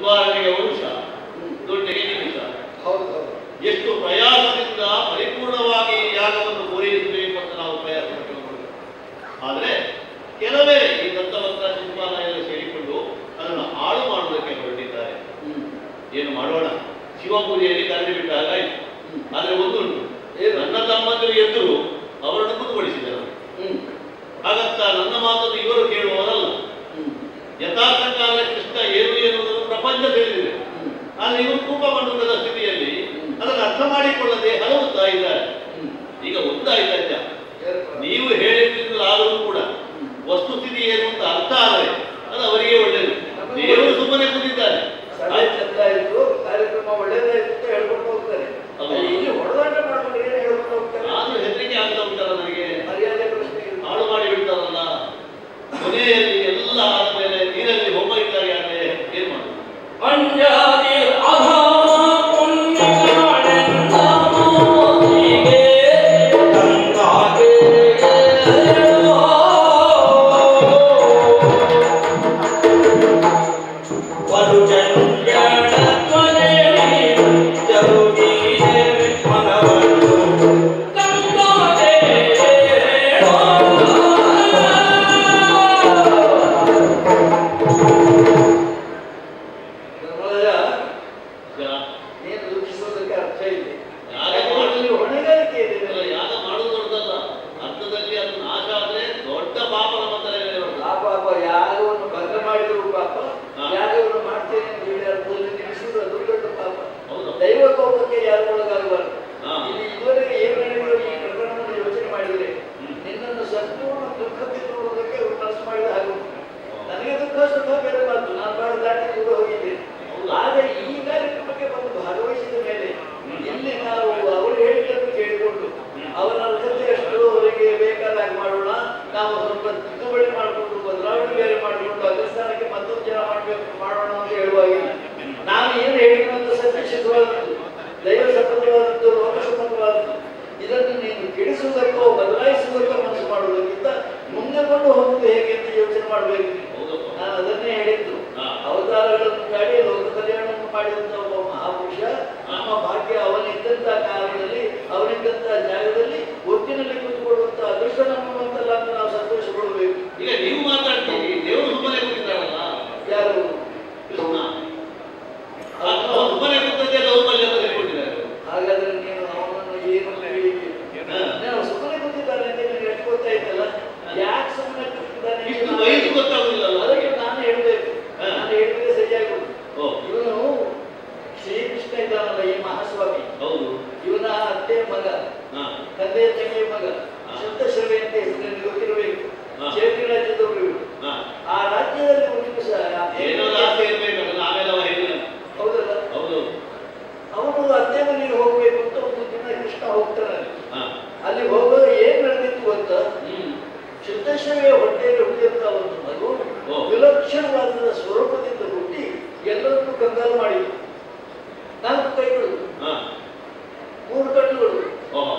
ಕುಂಬಾರನಿಗೆ ವಂಶ ದೊಡ್ಡಗೆ ನಿಮಿಷ ಹೌದು ಹೌದು ಎಷ್ಟು ಪ್ರಯಾಸದಿಂದ ಪರಿಪೂರ್ಣವಾಗಿ ಈ ಯಾಗವನ್ನು ಪೂರೈಸಬೇಕು ಅಂತ ನಾವು ಪ್ರಯತ್ನ ಪಡಬೇಕು ಆದರೆ ಕೆಲವೇ ಈ ದತ್ತವತ್ರ ಶಿಲ್ಪಾಲ ಎಲ್ಲ ಸೇರಿಕೊಂಡು ಅದನ್ನು ಹಾಳು ಮಾಡುವುದಕ್ಕೆ ಹೊರಟಿದ್ದಾರೆ ಹ್ಮ್. ಏನು ಮಾಡೋಣ ಶಿವಪೂಜೆಯಲ್ಲಿ ಕರೆದು ಬಿಟ್ಟ ಹಾಗಾಯ್ತು ಆದರೆ ಒಂದುಂಟು ಏನು? ನನ್ನ ತಮ್ಮಂದಿರು ಎದುರು ಅವರನ್ನು ಕುತುಗೊಳಿಸಿದರು ಹ್ಮ್. ಹಾಗಂತ ನನ್ನ ಮಾತನ್ನು ಇವರು ಕೇಳುವವರಲ್ಲ ಹ್ಮ್. ಯಥಾರ್ಥ ಕಾಲ ಕೃಷ್ಣ ಏನು ಎನ್ನುವುದನ್ನು ಪ್ರಪಂಚ ತಿಳಿದಿದೆ ಹ್ಮ್. ಆದರೆ ಇವರು ಕೂಪಮಂಡಲದ ಸ್ಥಿತಿಯಲ್ಲಿ ಅದನ್ನು ಅರ್ಥ ಮಾಡಿಕೊಳ್ಳದೆ ಹಲವುತ್ತಾ ಇದ್ದಾರೆ ಹ್ಮ್. ಈಗ ಒಂದಾಯ್ತಜ್ಜ ಏನು? ನೀವು ಹೇಳಿದ್ರಿಂದಲಾದರೂ ಕೂಡ ವಸ್ತುಸ್ಥಿತಿ ಏನು ಅಂತ ಅರ್ಥ ಆದರೆ ಅದು ಅವರಿಗೆ ಒಳ್ಳೆಯದು ದೇವರು ಸುಮ್ಮನೆ ಕೂತಿದ್ದಾರೆ ಸಭೆ ಚಂದ ಆಯ್ತು ಕಾರ್ಯಕ್ರಮ ಒಳ್ಳೇದಾಯ್ತು ಅಂತ ಹೇಳ್ಕೊಂಡು ಹೋಗ್ತಾರೆ ಹೌದು. ಅಲ್ಲಿ ಇಲ್ಲಿ ಹೊಡೆದಾಟ ಮಾಡ್ಕೊಂಡು ಏನು ಹೇಳ್ಕೊಂಡು ಹೋಗ್ತಾರೆ ಆದ್ರೂ ಹೆದರಿಕೆ ಆಗ್ತಾ ಉಂಟಲ್ಲ ನನಗೆ ಮರ್ಯಾದೆ ಪ್ರಶ್ನೆ ಇದೆ. ಹಾಳು ಮಾಡಿ ಬಿಡ್ತಾರಲ್ಲ ಕೊನೆಯಲ್ಲಿ ಎಲ್ಲ ಆದ್ಮೇಲೆ ನೀರಲ್ಲಿ ಹೋಮ ಇದ್ದಾರೆ ಯಾಕೆ ಏನ್ ಮಾಡುದು ಪಂಜಾಬಿ ಅಧಮ ಪುಣ್ಯಗಳೆಲ್ಲ ಮೋದಿಗೆ ತಂದಾಗೆ ವಧು ಚಂಜನ ತ್ವನೆಯಲ್ಲಿ ಜರುಗಿದೆ ಮನವನ್ನು ತಂದಾಗೆ ಧರ್ಮರಾಜ ಈಗ ನೀನು ದುಃಖಿಸೋದಕ್ಕೆ ಅರ್ಥ ಇದೆ ಯಾಗ ಯಾಕಂದ್ರೆ ಮಾಡುದು ಇಲ್ಲಿ ಹೊಣೆಗಾರಿಕೆ ಇದೆ ಇದೆಲ್ಲ ಯಾಗ ಮಾಡುದು ದೊಡ್ಡದಲ್ಲ ಅರ್ಥದಲ್ಲಿ ಅದು ನಾಶ ಆದ್ರೆ ದೊಡ್ಡ ಪಾಪ ನಮ್ಮ ತಲೆ ಮೇಲೆ ಬರ್ತದೆ. ಆ ಪಾಪ ಯಾಗವನ್ನು ಭಂಗ ಮಾಡಿದ್ರು ಪಾಪ ಹಾ. ಯಾಗವನ್ನು ಮಾಡ್ತೇನೆ ಅಂತ ಹೇಳಿ ಅರ್ಥದಲ್ಲಿ ನಿಲ್ಲಿಸುವುದು ಅದು ದೊಡ್ಡ ಪಾಪ ಹೌದು ದೈವ ಕೋಪಕ್ಕೆ ಯಾರು ಒಳಗಾಗಬಾರದು ಹಾ. ಇಲ್ಲಿ ಇದುವರೆಗೆ ಏನು ನಡೆಯುವ ಈ ಪ್ರಕರಣವನ್ನು ಯೋಚನೆ ಮಾಡಿದರೆ ನಿನ್ನನ್ನು ಸಂಪೂರ್ಣ ದುಃಖಕ್ಕೆ ನೋಡುವುದಕ್ಕೆ ಅವರು ಮನಸ್ಸು ಮಾಡಿದ ಹಾಗೆ ಉಂಟು. ನನಗೆ ದುಃಖ ಸುಖ ಬೇರೆ ಮಾತು ನಾನು ಬಾಳ ದಾಟಿ ಕೂಡ ಹೋಗಿದ್ದೇನೆ ಆದರೆ ಈ ಕಾರ್ಯಕ್ರಮಕ್ಕೆ ಬಂದು ಭಾಗವಹಿಸಿದ ಮೇಲೆ ಇಲ್ಲಿ ನಾವು ಅವರು ಹೇಳಿದ್ದನ್ನು ಕೇಳಿಕೊಂಡು ಅವರ ಅರ್ಹತೆಯಷ್ಟು ಅವರಿಗೆ ಬೇಕಾದ ಹಾಗೆ ಮಾಡೋಣ ನಾವು ಸ್ವಲ್ಪ ತಿದ್ದುಪಡಿ ಮಾಡಿಕೊಂಡು ಬದಲಾವಣೆ ಬೇರೆ ಮಾಡಿಕೊಂಡು ಅಗ್ರಸ್ಥಾನಕ್ಕೆ ಮತ್ತೊಂದು ಜನ ಮಾಡಬೇಕು ಮಾಡೋಣ ಅಂತ ಹೇಳುವಾಗಿಲ್ಲ ನಾನು ಏನು ಹೇಳಿದ್ರು ಅಂತ ಸತ್ಯಶಿತವಾದದ್ದು ದೈವ ಸಂಬಂಧವಾದದ್ದು ಲೋಕ ಸಂಬಂಧವಾದದ್ದು ಇದನ್ನು ನೀನು ಕೆಡಿಸುವುದಕ್ಕೋ ಬದಲಾಯಿಸುವುದಕ್ಕೋ ಮನಸ್ಸು ಮಾಡುವುದಕ್ಕಿಂತ ಮುಂದೆ ಕೊಂಡು ಹೋಗುವುದು ಹೇಗೆ ಅಂತ ಯೋಚನೆ ಮಾಡಬೇಕು ಹೌದಪ್ಪ ನಾನು ಅದನ್ನೇ ಹೇಳಿದ್ದು ಹಾ. ಅವತಾರಗಳನ್ನು ಮಾಡಿ ಲೋಕ ಕಲ್ಯಾಣವನ್ನು ಮಾಡಿದಂತ ಒಬ್ಬ ಮಹಾಪುರುಷ ನಮ್ಮ ಭಾಗ್ಯ ಅವನಿದ್ದಂತ ಕಾಲದಲ್ಲಿ ಅವನಿದ್ದಂತ ಜಾಗದಲ್ಲಿ ಒಟ್ಟಿನಲ್ಲಿ ಕೂತ್ಕೊಳ್ಳುವಂತ ಅದೃಷ್ಟ ನಮ್ಮಂತಲ್ಲ ಅಂತ ನಾವು ಸಂತೋಷಗೊಳ್ಳಬೇಕು ಈಗ ನೀವು ಮಾತಾಡ್ತೀರಿ ದೇವರು ಸುಮ್ಮನೆ ಕೂತಿದ್ದಾರಲ್ಲ ಯಾರು ಕೃಷ್ಣ ಅವ್ರು ಸುಮ್ಮನೆ ಕೂತದ್ದೇ ದೌರ್ಬಲ್ಯ ಅಂತ ತಿಳ್ಕೊಂಡಿದ್ದಾರೆ ಹಾಗಾದ್ರೆ ನೀನು ಅವನನ್ನು ಏನು ಹೇಳಿಕೆ ನಾವು ಸುಮ್ಮನೆ ಕೂತಿದ್ದಾನೆ ಅಂತ ನಿನಗೆ ಎಷ್ಟು ಗೊತ್ತಾಯ್ತಲ್ಲ ಯಾಕೆ ಸುಮ್ಮನೆ ಕೂತಿದ್ದಾನೆ ಅಂತ ಇಷ್ಟು ನಾನು ವಯಸ್ಸು ಗೊತ್ತಾಗುದಿಲ್ಲಲ್ಲ ಅದಕ್ಕೆ ನಾನು ಹೇಳಬೇಕು ಹಾ. ನಾನು ಹೇಳಿದ್ರೆ ಸರಿಯಾಗಿ ಓ ಇವನು ಶ್ರೀಕೃಷ್ಣ ಇದ್ದಾನಲ್ಲ ಈ ಮಹಾಸ್ವಾಮಿ ಹೌದು ಇವನ ಅತ್ತೆ ಮಗ ಹಾ ತಂದೆಯ ತಂಗಿಯ ಮಗ ಹಾ. ಶುದ್ಧಶ್ರವೆ ಅಂತ ಹೆಸರಿನಲ್ಲಿ ಗೊತ್ತಿರಬೇಕು ಹಾ. ಚೇತಿ ರಾಜ್ಯದವರು ಇವರು ಹಾ ಆ ರಾಜ್ಯದಲ್ಲಿ ಒಂದು ದಿವಸ ಆ ಏನೋ ಆಸೆ ಇರ್ಬೇಕಲ್ಲ ಆಮೇಲೆ ಅವ ಹೇಳಿಲ್ಲ ಹೌದಲ್ಲ ಹೌದು ಅವನು ಅತ್ತೆ ಮನೆಗೆ ಹೋಗ್ಬೇಕು ಅಂತ ಒಂದು ದಿನ ಕೃಷ್ಣ ಹೋಗ್ತಾನೆ ಹಾ ಅಲ್ಲಿ ಹೋಗುವಾಗ ಏನ್ ನಡೆದಿತ್ತು ಅಂತ ಹ್ಮ್ ಶುದ್ಧಶ್ರವೆಯ ಹೊಟ್ಟೆಯಲ್ಲಿ ಹುಟ್ಟಿದಂತ ಒಂದು ಮಗು ಓ. ವಿಲಕ್ಷಣವಾದ ಸ್ವರೂಪದಿಂದ ಹುಟ್ಟಿ ಎಲ್ಲರನ್ನೂ ಕಂಗಾಲು ಮಾಡಿತು ನಾಲ್ಕು ಕೈಗಳು ಹಾ ಮೂರು ಕಣ್ಣುಗಳು ಓಹೋ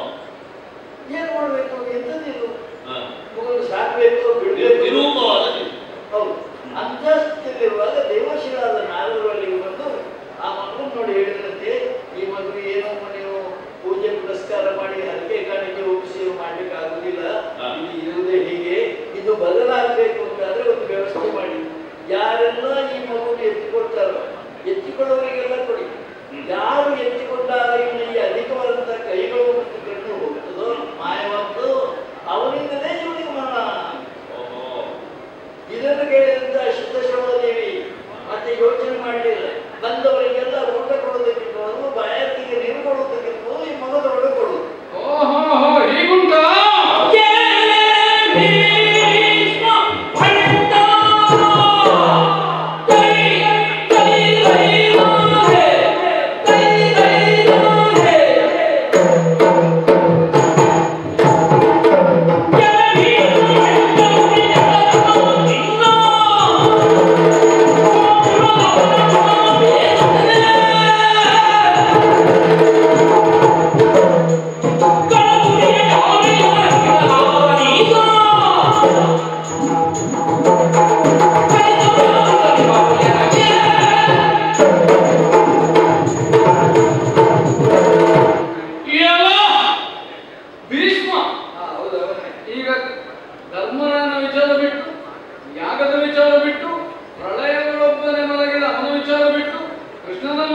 ಏನ್ ಮಾಡ್ಬೇಕು ಎಂತದಿದು ಹಾ ಮಗು ಸಾಕ್ಬೇಕು ನಿರು- ಬಿಡ್ಬೇಕು ನಿರೂಪವಾದ ಶಿಶು. ಹೌದು ಅಂತ ಸ್ಥಿತಿಯಲ್ಲಿರುವಾಗ ದೇವಶಿಲಾದ ನಾಗರವಲ್ಲಿಗೆ ಬಂದು ಆ ಮಗನ ನೋಡಿ ಹೇಳಿದಂತೆ ಈ ಮಗು ಏನೋ ನೀವು ಪೂಜೆ ಪುರಸ್ಕಾರ ಮಾಡಿ ಹರಕೆ ಕಾಣಿಕೆ ಒಪ್ಪಿಸಿ ಮಾಡ್ಲಿಕ್ಕೆ ಆಗುದಿಲ್ಲ ಹಾ. ಇದು ಇರುವುದೇ ಹೀಗೆ ಇದು ಬದಲಾಗಬೇಕು ಅಂತಾದ್ರೆ ಒಂದು ವ್ಯವಸ್ಥೆ ಮಾಡಿ ಯಾರೆಲ್ಲ ಈ ಮಗುವನ್ನು ಎತ್ತಿಕೊಳ್ತಾರೋ ಎತ್ತಿಕೊಳ್ಳೋರಿಗೆಲ್ಲ ಕೊಡಿ ಯಾರು ಎತ್ತಿಕೊಂಡಾಗ ಇವನ ಈ ಅಧಿಕವಾದಂತಹ ಕೈಗಳು ಮತ್ತು ಕಣ್ಣು ಹೋಗ್ತದೋ ಮಾಯವಾಗ್ತದೋ ಅವನಿಂದಲೇ ಇವನಿಗೆ ಮರಣ ಓಹೋ ಇದನ್ನು ಕೇಳಿದಂತ ಶುದ್ಧ ದೇವಿ ಮತ್ತೆ ಯೋಚನೆ ಮಾಡಲಿಲ್ಲ ಬಂದವರಿಗೆಲ್ಲ ಊಟ ಕೊಡೋದಕ್ಕಿಂತ ಬಾಯಾರಿಕೆಗೆ ನೀರು ಕೊಡೋದಕ್ಕಿಂತ ಈ ಮಗದೊಳಗೆ ಕೊಡೋದು ಓಹೋ ಹೀಗುಂಟಾ Yeah.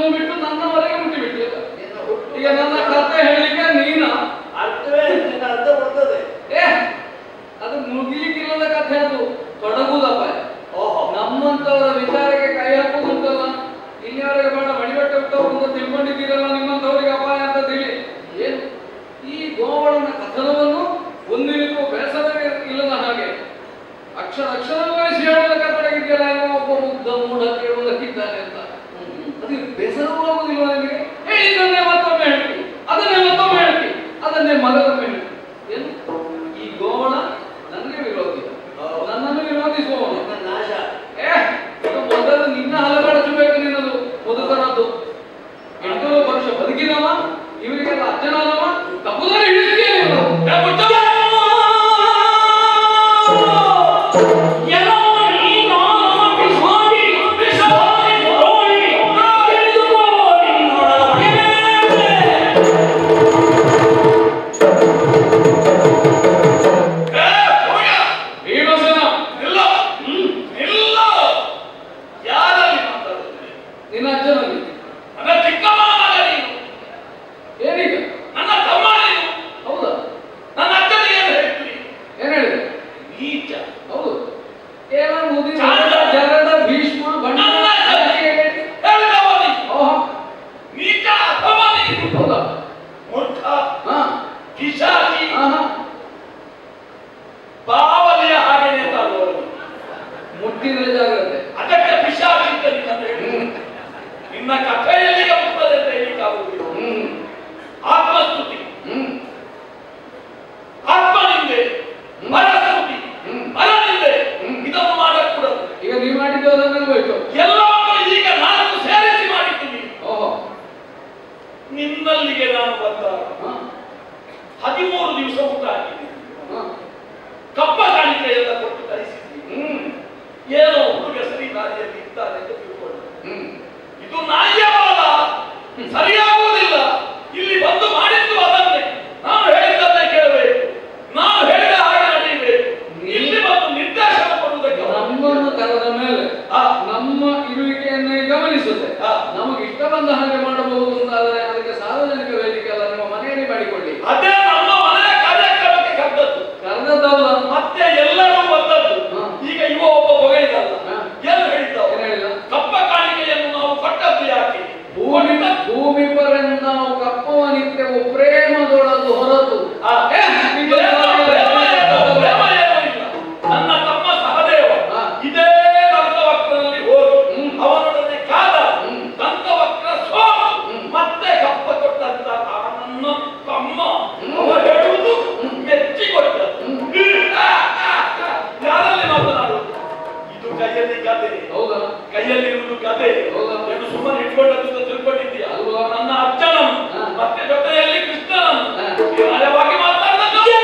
ನಿನ್ನನ್ನು ಬಿಟ್ಟು ನನ್ನವರೆಗೆ ಮುಟ್ಟಿ ಬಿಟ್ಟಿಲ್ಲ ನಿನ್ನ ಹುಟ್ಟು ಈಗ ನನ್ನ ಕಥೆ ಹೇಳಲಿಕ್ಕೆ ನೀನ ಅರ್ಥವೇ ನಿನ್ನ ಅರ್ಥ ಬರ್ತದೆ ಏ ಅದು ಮುಗಿಲಿಕ್ಕಿಲ್ಲದ ಕಥೆ ಅದು ತೊಡಗುದಪ್ಪ ಓಹೋ ನಮ್ಮಂತವರ ವಿಚಾರಕ್ಕೆ ಕೈ ಹಾಕುವುದುಂಟಲ್ಲ ಇಲ್ಲಿಯವರೆಗೆ ಬೇಡ ಮಡಿಬಟ್ಟೆ ಹುಟ್ಟವರು ಅಂತ ತಿಳ್ಕೊಂಡಿದ್ದೀರಲ್ಲ ನಿಮ್ಮಂತವರಿಗೆ ಅಪಾಯ ಅಂತ ತಿಳಿ ಏನು ಈ ಗೋವಳನ ಕಥನವನ್ನು ಒಂದಿನಕ್ಕೂ ಬೇಸರವೇ ಇಲ್ಲದ ಹಾಗೆ ಅಕ್ಷರ ಅಕ್ಷರವೂ ವಹಿಸಿ ಹೇಳೋದಕ್ಕೆ ತೊಡಗಿದ್ಯಲ್ಲ ಏನೋ ಒಬ್ಬ ಮುಗ್ಧ ಮೂಢ ಕೇಳುವುದಕ್ಕಿದ್ದಾನೆ ಅಂತ ಅದು ಬೇಸರವೂ ಆಗುದಿಲ್ಲ ನಿಮಗೆ ಹೇಳಿದ್ದನ್ನೇ ಮತ್ತೊಮ್ಮೆ ಹೇಳ್ತಿ ಅದನ್ನೇ ಮತ್ತೊಮ್ಮೆ ಹೇಳ್ತಿ ಅದನ್ನೇ ಮಗದೊಮ್ಮೆ ಹೇಳ್ತಿ ಏನು ಈ ಗೋವಳ ನನಗೆ ವಿರೋಧಿ ನನ್ನನ್ನು ವಿರೋಧಿಸುವವನು ನಿನ್ನ ನಾಶ ಏ ಇದು ಮೊದಲು ನಿನ್ನ ಹಲಗಡಚಬೇಕು ನಿನ್ನದು ಮುದುಕರದ್ದು ಎಂಟು ವರ್ಷ ಬದುಕಿದವ ಇವರಿಗೆಲ್ಲ ಅಜ್ಜನಾದವ ತಪ್ಪುದಾರಿ ಹಿಡಿಸ್ತೀಯ ನೀನು. ಏ, ಮುಚ್ಚ! ಭೀಮಸೇನ ಇಲ್ಲ ಇಲ್ಲ ಯಾರಲ್ಲಿ ಮಾತಾಡುತ್ತೀರಿ ನಿನ್ನ ಅಜ್ಜನಲ್ಲಿ ನನ್ನ ಚಿಕ್ಕಮ್ಮ ಮಗ ನೀನು ಏನೀಗ ನನ್ನ ತಮ್ಮ ನೀನು ಹೌದಾ ನನ್ನ ಅಕ್ಕನಿಗೆ ಏನು ಹೇಳ್ತೀರಿ ಏನ್ ಹೇಳಿದೆ ನೀಚ ಹೌದು ಕೇವಲ ಮುದಿ ಚಾಂದ. ಜರದ ಭೀಷ್ಮ ಬಣ್ಣ ನನ್ನ ಅದಕ್ಕೆ ಹೇಳಿ. ಹೇಳಿದವ ನೀನು ಓಹೋ ನೀಚ ಅಥವಾ ನೀನು ಹೌದಾ ಮೂರ್ಖ ಹಾ ಪಿಶಾಚಿ ಹಾ ಹಾ ಬಾವಲಿಯ ಹಾಗೆ ನೇತಾಡುವವರು ಮುಟ್ಟಿದ್ರೆ ಜಾಗ್ರತೆ ಅದಕ್ಕೆ ಪಿಶಾಚಿ ಅಂತ ನಿನ್ನನ್ನು ಹೇಳಿ ಹ್ಮ್ ನಿನ್ನ ಕಥೆಯಲ್ಲಿಗೆ ಮುಟ್ಟದೆ ಅಂತ ಹೇಳಿಕ್ಕಾಗುವುದಿಲ್ಲ ಹ್ಮ್ ಆತ್ಮಸ್ತುತಿ ಹ್ಮ್ ಆತ್ಮನಿಂದೆ ಮರಸ್ತುತಿ ಹ್ಮ್. ಮರನಿಂದೆ ಹ್ಮ್. ಇದನ್ನು ಮಾಡಕೂಡದು ಈಗ ನೀವು ಮಾಡಿದ್ದು ಅದನ್ನೇ ಹೋಯ್ತು ಎಲ್ಲವನ್ನು ಈಗ ನಾನು ಸೇರಿಸಿ ಮಾಡಿದ್ದೀನಿ ಓಹೋ ನಿನ್ನಲ್ಲಿಗೆ ನಾನು ಬಂದಾಗ ಹಾ ಹದಿಮೂರು ದಿವಸ ಊಟ ಹಾಕಿದ್ದೀನಿ ಹಾ ಕಪ್ಪ ಕಾಣಿಕೆ ಎಲ್ಲ ಕೊಟ್ಟು ಕಳಿಸಿದ್ದೀನಿ ಹ್ಮ್ ಏನೋ ಹುಡುಗ ಸರಿ ದಾರಿಯಲ್ಲಿ ಇದ್ದಾನೆ ಅಂತ ತಿಳ್ಕೊಂಡು ಹ್ಮ್ ಇದು ನಾಯಿಯ ಬಾಲ ಸರಿಯಾಗುವುದಿಲ್ಲ ಇಲ್ಲಿ ಬಂದು ಮಾಡಿದ್ದು ಅದನ್ನೇ ನಾನು ಹೇಳಿದ್ದನ್ನೇ ಕೇಳಬೇಕು ನಾನು ಹೇಳಿದ ಹಾಗೆ ನಡೆಯಬೇಕು ಇಲ್ಲಿ ಬಂದು ನಿರ್ದೇಶನ ಕೊಡುವುದಕ್ಕೆ ನಮ್ಮನ್ನು ಕರೆದ ಮೇಲೆ ಆ, ನಮ್ಮ ಇರುವಿಕೆಯನ್ನೇ ಗಮನಿಸುತ್ತೆ ಹಾ. ನಮಗೆ ಇಷ್ಟ ಬಂದ ಹಾಗೆ ಮಾಡಬಹುದು ಅಂತಾದ್ರೆ ಅದಕ್ಕೆ ಸಾರ್ವಜನಿಕ ವೇದಿಕೆ ಅಲ್ಲ ನಿಮ್ಮ ಮನೆಯಲ್ಲಿ ಮಾಡಿಕೊಳ್ಳಿ ಅದೇ ನಮ್ಮ ಮನೆಯ ಕಾರ್ಯಕ್ರಮಕ್ಕೆ ಕದ್ದದ್ದು ಕರೆದದ್ದಲ್ಲ ಮತ್ತೆ ಎಲ್ಲರೂ ಬಂದದ್ದು ಹಾ. ಈಗ ಇವ ಒಬ್ಬ ಹೊಗಳಿದಲ್ಲ ಹಾ. ಏನು ಹೇಳಿದ್ದವ ಏನ್ ಹೇಳಿದ ಕಪ್ಪ ಕಾಣಿಕೆಯನ್ನು ನಾವು ಕೊಟ್ಟದ್ದು ಯಾಕೆ ಭೂಮಿ ಭೂಮಿ ಪರೆಂದು ನಾವು ಕಪ್ಪವ ನಿತ್ಯವು ಪ್ರೇಮದೊಳದು ಹೊರತು ಆ, ಏ, ಪ್ರೇಮ, ಪ್ರೇಮ ಏನು, ಪ್ರೇಮ ಏನೂ ಇಲ್ಲ. ನನ್ನ ತಮ್ಮ ಸಹದೇವ ಹಾ. ಇದೇ ದಂತವಕ್ರನಲ್ಲಿ ಹೋಗಿ ಹ್ಮ್. ಅವನೊಡನೆ ಕಾದ ಹ್ಮ್. ದಂತವಕ್ರ ಸೋತು ಹ್ಮ್. ಮತ್ತೆ ಕಪ್ಪ ಕೊಟ್ಟಂತ ಆ ನನ್ನ ತಮ್ಮ ಹ್ಮ್. ಅವ ಹೇಳುವುದು ಮೆಚ್ಚಿಕೊಟ್ಟ ಹ್ಮ್. ಯಾರಲ್ಲಿ ಮಾತನಾಡುವುದು ಇದು ಕೈಯಲ್ಲಿ ಗದೆ ಹೌದಾ ಕೈಯಲ್ಲಿರುವುದು ಗದೆ ಹೌದಾ? ಏನು ಸುಮ್ಮನೆ ಇಟ್ಕೊಂಡದ್ದು ಅಂತ ತಿಳ್ಕೊಂಡಿದ್ದೀಯ ಅಲ್ವಾ? ನನ್ನ ಅಜ್ಜನನ್ನು ಹಾ. ಮತ್ತೆ ಜೊತೆಯಲ್ಲಿ ಕೃಷ್ಣನನ್ನು ಹಾ. ನ್ಯಾಯವಾಗಿ ಮಾತಾಡಿದದ್ದು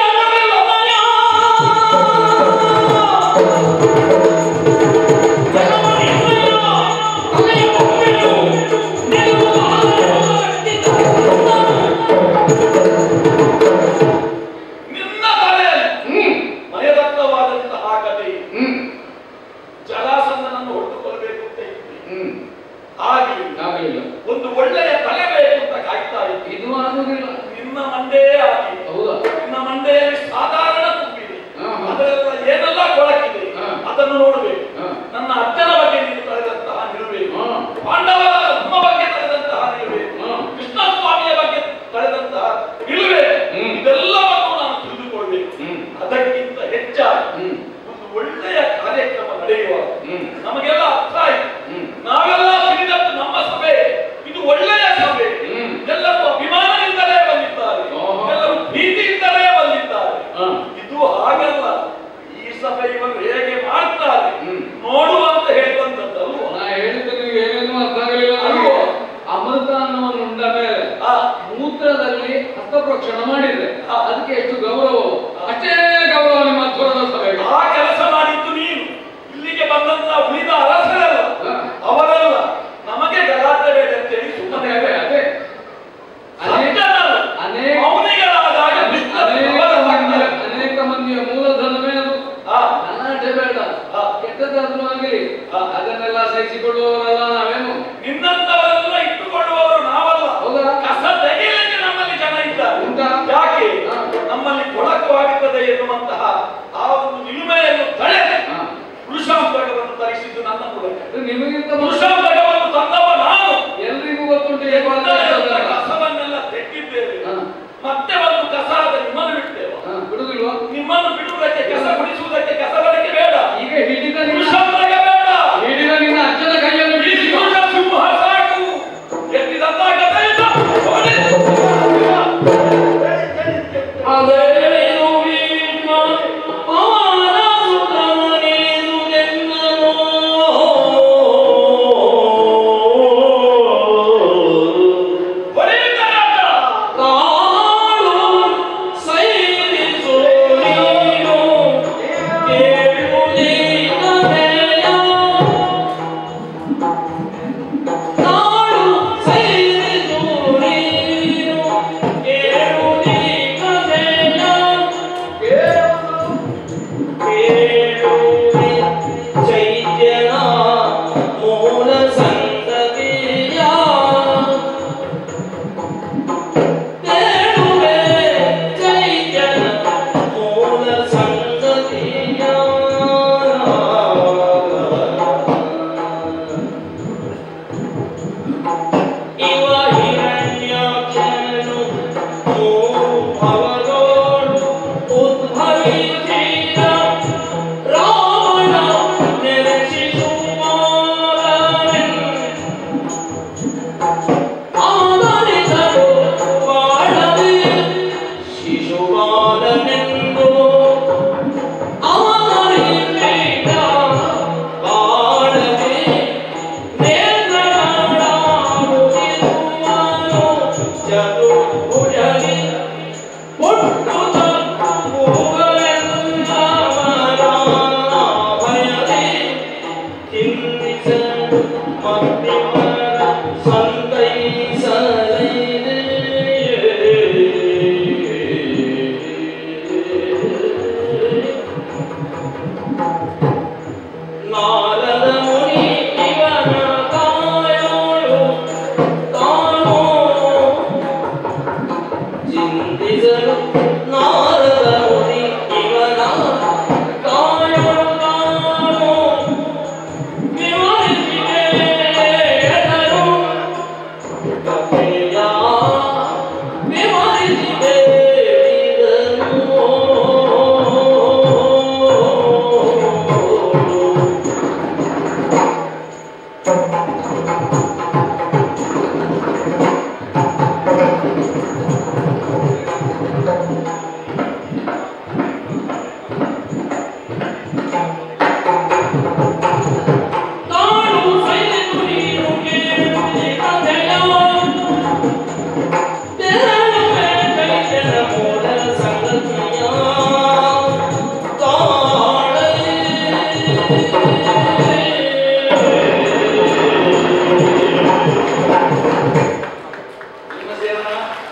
ನಿನ್ನ ತಲೆಯಲ್ಲಿ ಹ್ಮ್ ಮಯದತ್ತವಾದಂತಹ ಕಥೆ ಹ್ಮ್ ಜಲಾಸಂದನನ್ನು ಹೊಡೆದುಕೊಳ್ಬೇಕು ಅಂತ ಇದ್ವಿ ಹ್ಮ್ ಆಗಲಿಲ್ಲ ಆಗಲಿಲ್ಲ ಒಂದು ಒಳ್ಳೆಯ ತಲೆ ಬೇಕು ಅಂತ ಕಾಯ್ತಾ ಇದ್ವಿ ಇದು ಆಗುದಿಲ್ಲ ನಿನ್ನ ಮಂಡೇ ಆಗಿ ಹೌದಾ ನಿನ್ನ ಮಂಡೆಯಲ್ಲಿ ಸಾಧಾರಣ ತುಂಬಿದೆ ಹಾ, ಹಾ. ಅದರೆಲ್ಲ ಏನೆಲ್ಲ ಕೊಳಕಿದೆ ಹಾ. ಅದನ್ನು ನೋಡಬೇಕು ಹಾ. ನನ್ನ ಅಜ್ಜನ ಬಗ್ಗೆ ನೀನು ತಳೆದಂತಹ ನಿಲ್ಲಬೇಕು ಹಾ. ಪಾಂಡವರ ನಮ್ಮ ಬಗ್ಗೆ ತಳೆದಂತಹ ನಿಲ್ಲಬೇಕು ಹಾ. ಕೃಷ್ಣ ಸ್ವಾಮಿಯ ಬಗ್ಗೆ ತಳೆದಂತಹ ನಿಲ್ಲಬೇಕು ಹ್ಮ್. ಇದೆಲ್ಲವನ್ನು ನಾನು ತಿಳಿದುಕೊಳ್ಬೇಕು ಹ್ಮ್. ಅದಕ್ಕಿಂತ ಹೆಚ್ಚಾಗಿ ಹ್ಮ್ ಒಂದು ಒಳ್ಳೆಯ ಕಾರ್ಯಕ್ರಮ ನಡೆಯುವಾಗ ಹ್ಮ್ ನಮಗೆಲ್ಲ ಅರ್ಥ ಆಯ್ತು ಹ್ಮ್ ನಾವೆಲ್ಲ ತಿಳಿದದ್ದು ನಮ್ಮ ಸಭೆ ಇದು ಒಳ್ಳೆಯ ಸಭೆ ಹ್ಮ್. ಎಲ್ಲರೂ ಅಭಿಮಾನದಿಂದಲೇ ಬಂದಿದ್ದಾರೆ ಓಹೋ. ಎಲ್ಲರೂ ಪ್ರೀತಿಯಿಂದಲೇ ಬಂದಿದ್ದಾರೆ ಹಾ. ಇದು ಹಾಗಲ್ಲ ಈ ಸಭೆ ಇವರು ಹೇಗೆ ಮಾಡ್ತಾರೆ ಹ್ಮ್. ನೋಡುವ ಅಂತ ಹೇಳಿ ಬಂದದ್ದಲ್ವಾ ನಾ ಹೇಳಿದ್ದು ನೀವು ಏನೇನು ಅರ್ಥ ಆಗಲಿಲ್ಲ ನನಗೆ. ಅಲ್ವೋ? ಅಮೃತ ಅನ್ನೋನು ಉಂಡ ಮೇಲೆ ಆ, ಮೂತ್ರದಲ್ಲಿ ಹಸ್ತಪ್ರೋಕ್ಷಣ ಮಾಡಿದ್ರೆ ಹಾ. ಅದಕ್ಕೆ ಎಷ್ಟು ಗೌರವ ಅಷ್ಟೇ ಗೌರವ ನಿಮ್ಮ ಮಧ್ವರದ ಸಭೆಗೆ ಆ ಕೆಲಸ ಮಾಡಿದ್ದು ನೀನು ಇಲ್ಲಿಗೆ ಬಂದಂತ ಉಳಿದ ಅರಸರಲ್ಲ ಹಾ. ಅವರಲ್ಲ ನಮಗೆ ಗಲಾಟೆ ಬೇಡ ಅಂತೇಳಿ ಸುಮ್ಮನೆ ಅದೇ ಅದೇ ಅನೇಕ ಸಜ್ಜನರು, ಅನೇಕ ಮೌನಿಗಳಾದಾಗ ಅನೇಕ ಬಿಟ್ಟದ್ದು ಮಂದಿಯ ಅವರ ಅನೇಕ ಮಂದಿಯ ಮೂಲಧನವೇ ಅದು ಆ, ಗಲಾಟೆ ಬೇಡ ಹಾ. ಕೆಟ್ಟದಾದ್ರೂ ಆಗಲಿ ಹಾ. ಅದನ್ನೆಲ್ಲ ಸಹಿಸಿಕೊಳ್ಳುವವರಲ್ಲ ನಾವೇನು ನಿನ್ನಂತವರೆಲ್ಲ ಇಟ್ಟುಕೊಳ್ಳುವ ಕಳಿಸಿದ್ದು ನನ್ನ ಮೂಲಕ ಅದು ನಿಮಗಿಂತ ಮೊದಲು ವೃಷಭವನ್ನು ತಂದವ ನಾನು ಎಲ್ರಿಗೂ ಗೊತ್ತುಂಟು ಹೇಗೆ ಎಂತ ಮಾಡ್ತಾರೆ ಎಲ್ಲ ಅಂತ. ಕಸವನ್ನೆಲ್ಲ ತೆಗೆದಿದ್ದೇವೆ ಹಾ. ಮತ್ತೆ ಒಂದು ಕಸ ಆದ ನಿಮ್ಮನ್ನು ಬಿಡ್ತೇವೆ ಹಾ, ಬಿಡುದಿಲ್ವಾ ನಿಮ್ಮನ್ನು ಬಿಡುವುದಕ್ಕೆ ಕಸ ಗುಡಿಸುವುದಕ್ಕೆ ಕಸಬಳಕೆ ಬೇಡ ಈಗ ಹಿಡಿದ ನಿನ್ನ ವೃಷಭನಿಗೆ ಬೇಡ ಹಿಡಿದ ನಿನ್ನ ಅಜ್ಜನ ಕೈಯನ್ನು ಈ ಬಿಡಿಸಿ ಪುರುಷ ಸಿಂಹ ಸಾಕು ಎತ್ತಿದಂತ ಕಥೆಯಿಂದ ಹೊಡೆ. ಅದೇನು ವೀಣ ಪವನ ಸುತಮನಿಸುದೆನ್ನೋ. ಹೊಡೆಯುತ್ತಾರಾಟ. ಕಾಳು ಸೈರಿಸು ನೀನು ಕೇಳುವುದಿಲ್ಲವೆಯ. ಕಾಳು ಸೈರಿಸು ನೀನು ಕೇಳುವುದಿಲ್ಲವೆಯ. ಕೇಳುವೆ ಚೈತ್ಯನ ಮೂಲ ಸಂತತಿಯ ಕೇಳುವೆ ಚೈತ್ಯನ ಮೂಲ ಸಂತತಿಯ ಇವ ಹಿರಣ್ಯಾಕ್ಷನು ಮೂರು ಭವದೋಳು ಉದ್ಭವಿಸಿದ ರಾವಣ ನೆರೆಸಿಸುವಾರನೆಂದು ಆದರಿಸಲು ಬಾಳದೆ ಶಿಶುಪಾಲನೆಂದು ಅವನರಿಬೇಡ ಬಾಳದೆ ನೇತ್ರಗಳಾಡುತ್ತಿರುವನು ಚತುರ್ಭುಜನಿ ಹುಟ್ಟುತ್ತ ಭೂಗಳೆಲ್ಲ ಭಯದೆ ಚಿಂತಿಸಲು ಮತ್ತಿವರ ಸಂತೈಸಲೈದೆ ನಾರದ ಮುನಿ ಇವನ ಕಾಯೋಳು ತಾನೋ ಚಿಂತಿಸಲು ನಾರದ ಮುನಿ ಇವನ ಕಾಯೋಳು ತಾನೋ ವಿವರಿಸಿದೆ ಎದರು ಕಥೆಯ ವಿವರಿಸಿದೆ ಇದನ್ನು ತಾಳು ಸೈನಿಕು ನೀನು ಕೇಳುವುದೇ ಕಥೆಯ ತೆರಳುವೆ ಚೈತನ್ಯ ಮೂಲ ಸಂಗತಿಯ ತಾಳೆ ನಿಮ್ಮ ಸೇವನ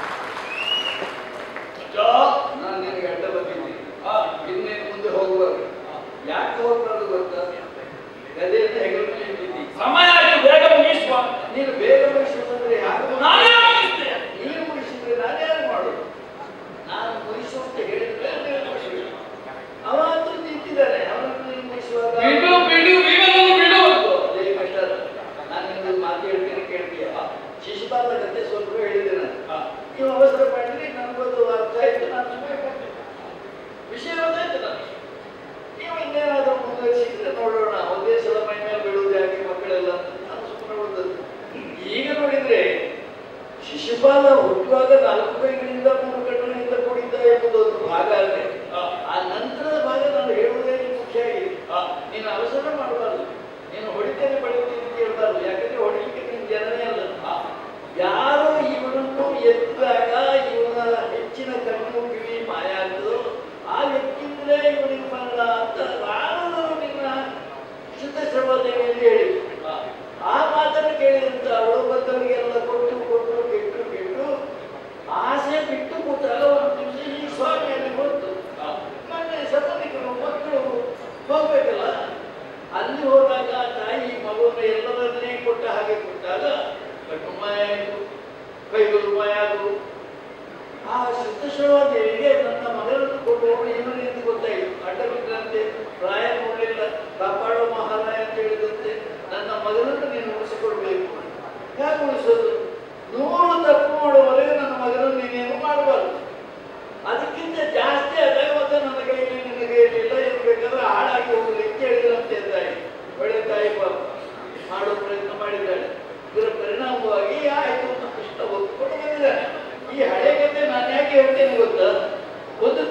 ಜಾ. ನಾನು ನಿನಗೆ ಅಡ್ಡ ಬಂದಿದ್ದೀನಿ ಆ, ಇನ್ನೇನು ಮುಂದೆ ಹೋಗುವಾಗ ಯಾಕೆ ಹೋಗ್ಬಾರ್ದು ಗೊತ್ತಾ ಗದೆಯನ್ನು ಹೆಗಲ ಮೇಲೆ ಇಟ್ಟಿದ್ದೀನಿ ಸಮಯ ಆಯ್ತು ಬೇಗ ಮುಗಿಸುವ ನೀನು ಬೇಗ ಮುಗಿಸೋದಂದ್ರೆ ಯಾಕೆ ನಾನೇ ಮುಗಿಸ್ತೇನೆ ನೀನು ಮುಗಿಸಿದ್ರೆ ನಾನು ಯಾರು ಮಾಡೋದು ನಾನು ಮುಗಿಸು ಅಂತ ಹೇಳಿದ್ರೆ ನೀನು ಮುಗಿಸ್ಬೇಕು. ಅವ ಅಂತೂ ನಿಂತಿದ್ದಾನೆ ಅವನನ್ನು ನೀನು ಮುಗಿಸುವಾಗ ಬಿಡು ಬಿಡು ವಿವರವನ್ನು ಬಿಡು ಅದೇ ಕಷ್ಟ ನಾನು ನಿಮ್ಗೆ ಮಾತು ಹೇಳ್ತೀನಿ ಕೇಳ್ತೀಯ ಶಿಶುಪಾಲ ಕತೆ ಸ್ವಲ್ಪ ಹೇಳಿದೆ ನಾನು ಆ, ನೀವು ಅವಸರ ಮಾಡಿದ್ರೆ ನನಗೊಂದು ಅರ್ಥ ಆಯ್ತು ನಾನು ಸುಮ್ಮನೆ ಕೊಟ್ಟೆ ವಿಷಯ ಗೊತ್ತಾಯ್ತು ನನಗೆ ನೀವು ಇನ್ನೇನಾದ್ರೂ ಮುಂದುವರಿಸಿದ್ರೆ ನೋಡೋಣ ಒಂದೇ ಸಲ ಮೈ ಮೇಲೆ ಬೀಳುವುದು ಯಾಕೆ ಮಕ್ಕಳೆಲ್ಲ ಅಂತ ನಾನು ಸುಮ್ಮನೆ ಉಳಿದದ್ದು ಈಗ ನೋಡಿದ್ರೆ ಶಿಶುಪಾಲ ಹುಟ್ಟುವಾಗ ನಾಲ್ಕು ಕೈಗಳಿಂದ ಮೂರು ಕಣ್ಣುಗಳಿಂದ ಕೂಡಿದ್ದ ಎಂಬುದು ಒಂದು ಭಾಗ ಅಲ್ಲದೆ ಆ, ಆ ನಂತರದ ಭಾಗ ನಾನು ಹೇಳುವುದೇ ಮುಖ್ಯ ಆಗಿದೆ ಆ, ನೀನು ಅವಸರ ಮಾಡಬಾರ್ದು ನೀನು ಹೊಡಿತೇನೆ ಬಡಿತೀನಿ ಅಂತ ಹೇಳ್ಬಾರ್ದು ಯಾಕಂದ್ರೆ ಹೊಡಿಲಿಕ್ಕೆ ನೀನು ಜನನೇ ಅಲ್ಲ ಆ. ಯಾರು ಇವನನ್ನು ಎತ್ತಿದಾಗ ಇವನ ಹೆಚ್ಚಿನ ಕಣ್ಣು ಕಿವಿ ಮಾಯ ಆಗ್ತದೋ ಆ ವ್ಯಕ್ತಿಯಿಂದಲೇ ಇವನಿಗೆ ಮರಣ ಅಂತ ನಾನು ನಿನ್ನ ಶುದ್ಧ ಶ್ರಮದೇವಿಯಲ್ಲಿ ಹೇಳಿ ಆ, ಆ ಮಾತನ್ನು ಕೇಳಿದಂತ ಅವಳು ಬಂದವರಿಗೆಲ್ಲ ಕೊಟ್ಟು ಕೊಟ್ಟು ಕೆಟ್ಟು ಕೆಟ್ಟು ಆಸೆ ಬಿಟ್ಟು ಕೂತಾಗ ಒಂದು ದಿವಸ ಈ ಸ್ವಾಮಿಯಲ್ಲಿ ಬಂತು ಆ, ಮೊನ್ನೆ ಸಂಬಂಧಿಕರು ಮಕ್ಕಳು ಹೋಗ್ಬೇಕಲ್ಲ ಅಲ್ಲಿ ಹೋದಾಗ ತಾಯಿ ಮಗುವನ್ನು ಎಲ್ಲವನ್ನೇ ಕೊಟ್ಟ ಹಾಗೆ ಕೊಟ್ಟಾಗ ಕಣ್ಣು ಮಾಯ ಆಯಿತು ಕೈಗಳು ಮಾಯ ಆದವು ಆ ಸಿದ್ದೇಶ್ವರದೇವಿಗೆ ನನ್ನ ಮಗನನ್ನು ಕೊಡುವವನು ಇವನು ಎಂದು ಗೊತ್ತಾಯಿತು ಅಡ್ಡ ಬಿದ್ದರಂತೆ ಪ್ರಾಯ ನೋಡಲಿಲ್ಲ ಕಾಪಾಡೋ ಮಹಾರಾಯ ಅಂತ ಹೇಳಿದ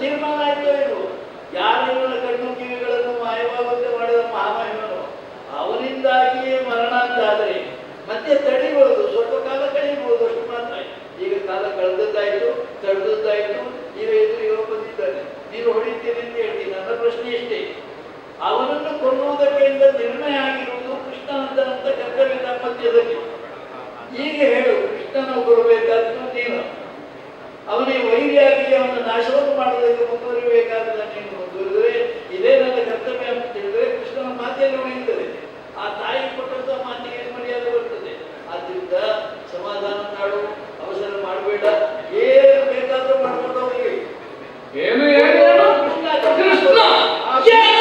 ತೀರ್ಮಾನ ಆಯ್ತು ಇದು ಯಾರು ಇವನ ಕಣ್ಣು ಕಿವಿಗಳನ್ನು ಮಾಯವಾಗುವಂತೆ ಮಾಡಿದ ಮಹಾಮಹಿಮನು ಅವನಿಂದಾಗಿಯೇ ಮರಣ ಅಂತ ಆದರೆ ಮತ್ತೆ ತಡಿಬಹುದು ಸ್ವಲ್ಪ ಕಾಲ ಕಳೆಯಬಹುದು ಅಷ್ಟು ಮಾತ್ರ ಈಗ ಕಾಲ ಕಳೆದದ್ದಾಯ್ತು ತಡೆದದ್ದಾಯ್ತು ಈಗ ಎದುರು ಇವ ಬಂದಿದ್ದಾನೆ ನೀನು ಹೊಡಿತೀನಿ ಅಂತ ಹೇಳ್ತೀನಿ ನನ್ನ ಪ್ರಶ್ನೆ ಇಷ್ಟೇ ಅವನನ್ನು ಕೊಲ್ಲುವುದಕ್ಕೆ ಅಂತ ನಿರ್ಣಯ ಆಗಿರುವುದು ಕೃಷ್ಣನಂತನಂತ ಕರ್ತವ್ಯದ ಮಧ್ಯದಲ್ಲಿ ಈಗ ಹೇಳು ಕೃಷ್ಣನ ಕೊಡಬೇಕಾದ್ದು ನೀನು ಅವನಿಗೆ ವೈರಿಯಾಗಿ ಅವನ ನಾಶವನ್ನು ಮಾಡೋದಕ್ಕೆ ಮುಂದುವರಿಬೇಕಾದ ನೀನು ಮುಂದುವರಿದರೆ ಇದೇ ನನ್ನ ಕರ್ತವ್ಯ ಅಂತ ಹೇಳಿದರೆ ಕೃಷ್ಣನ ಮಾತೆಯಲ್ಲಿ ಉಳಿಯುತ್ತದೆ ಆ ತಾಯಿ ಕೊಟ್ಟಂತ ಮಾತಿಗೆ ಮರ್ಯಾದೆ ಬರ್ತದೆ ಆದ್ರಿಂದ ಸಮಾಧಾನ ಮಾಡು ಅವಸರ ಮಾಡಬೇಡ ಏನು ಬೇಕಾದ್ರೂ ಮಾಡ್ಕೊಂಡು ಹೋಗಿ ಏನು ಏನು ಕೃಷ್ಣ ಕೃಷ್ಣ ಆ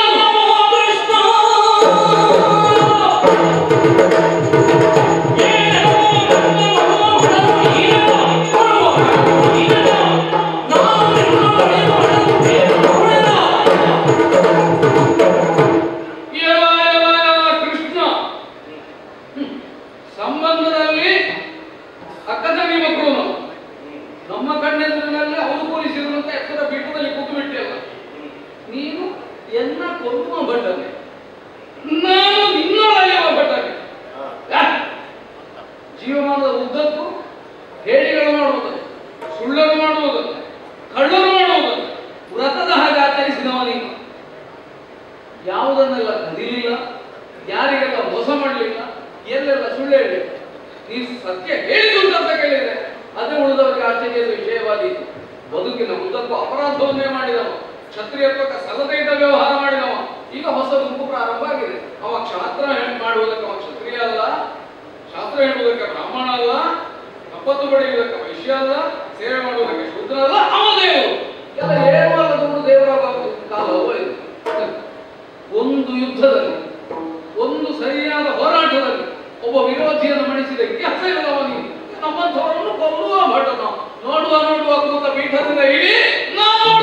ಯವ, ಯವ, ಯವ, ಕೃಷ್ಣ ಹ್ಮ್. ಸಂಬಂಧದಲ್ಲಿ ಅಕ್ಕ ತಂಗಿ ಮಕ್ಕಳು ನಾವು ನಮ್ಮ ಕಣ್ಣೆದುರಿನಲ್ಲಿ ಅವರು ಕೂರಿಸಿದ್ರು ಅಂತ ಎತ್ತರ ಪೀಠದಲ್ಲಿ ಕೂತು ಬಿಟ್ಟಿಲ್ಲ ನೀನು ಎನ್ನ ಕೊಲ್ಲುವ ಭಟನೆ ನಾನು ನಿನ್ನೊಳಗೆವ ಭಟನೆ ಯಾ? ಜೀವಮಾನದ ಉದ್ದಕ್ಕೂ ಹೇಳಿಗಳು ಮಾಡುವುದನ್ನು ಸುಳ್ಳರು ಮಾಡುವುದನ್ನು ಕಳ್ಳರು ಮಾಡುವುದನ್ನು ವ್ರತದ ಹಾಗೆ ಆಚರಿಸಿದವ ನೀನು ಯಾವುದನ್ನೆಲ್ಲ ಕದಿಲಿಲ್ಲ ಯಾರಿಗೆಲ್ಲ ಮೋಸ ಮಾಡಲಿಲ್ಲ ಎಲ್ಲೆಲ್ಲ ಸುಳ್ಳು ಹೇಳಲಿಲ್ಲ ನೀನು ಸತ್ಯ ಹೇಳಿದುಂಟು ಅಂತ ಕೇಳಿದ್ರೆ ಅದೇ ಉಳಿದವರಿಗೆ ಆಶ್ಚರ್ಯದ ವಿಷಯವಾದೀತು ಬದುಕಿನ ಉದ್ದಕ್ಕೂ ಅಪರಾಧವನ್ನೇ ಮಾಡಿದವ ಕ್ಷತ್ರಿಯತ್ವಕ್ಕೆ ಸಲ್ಲದೇ ಇದ್ದ ವ್ಯವಹಾರ ಮಾಡಿದವ ಈಗ ಹೊಸ ಗುಂಪು ಪ್ರಾರಂಭ ಆಗಿದೆ ಅವ ಕ್ಷಾತ್ರ ಹೇಳ್- ಮಾಡುವುದಕ್ಕೆ ಅವ ಕ್ಷತ್ರಿಯ ಅಲ್ಲ ಶಾಸ್ತ್ರ ಹೇಳುವುದಕ್ಕೆ ಬ್ರಾಹ್ಮಣ ಅಲ್ಲ ಕಪ್ಪತ್ತು ಬಡಿಯುವುದಕ್ಕೆ ವೈಶ್ಯ ಅಲ್ಲ ಸೇವೆ ಮಾಡುವುದಕ್ಕೆ ಶೂದ್ರ ಅಲ್ಲ ಅವ ದೇವರು ಎಲ್ಲ ಏಳುವಲ್ಲದವರು ದೇವರ ಕಾಲ ಹೋಯಿತು ಒಂದು ಯುದ್ಧದಲ್ಲಿ ಒಂದು ಸರಿಯಾದ ಹೋರಾಟದಲ್ಲಿ ಒಬ್ಬ ವಿರೋಧಿಯನ್ನು ಮಣಿಸಿದ ಇತಿಹಾಸ ಇಲ್ಲವ ನೀನು ನಮ್ಮಂಥವರನ್ನು ಕೊಲ್ಲುವ ಭಟನ ನೋಡುವ ನೋಡುವ ಕೂತ ಪೀಠದಿಂದ ಇಡೀ ನಾನು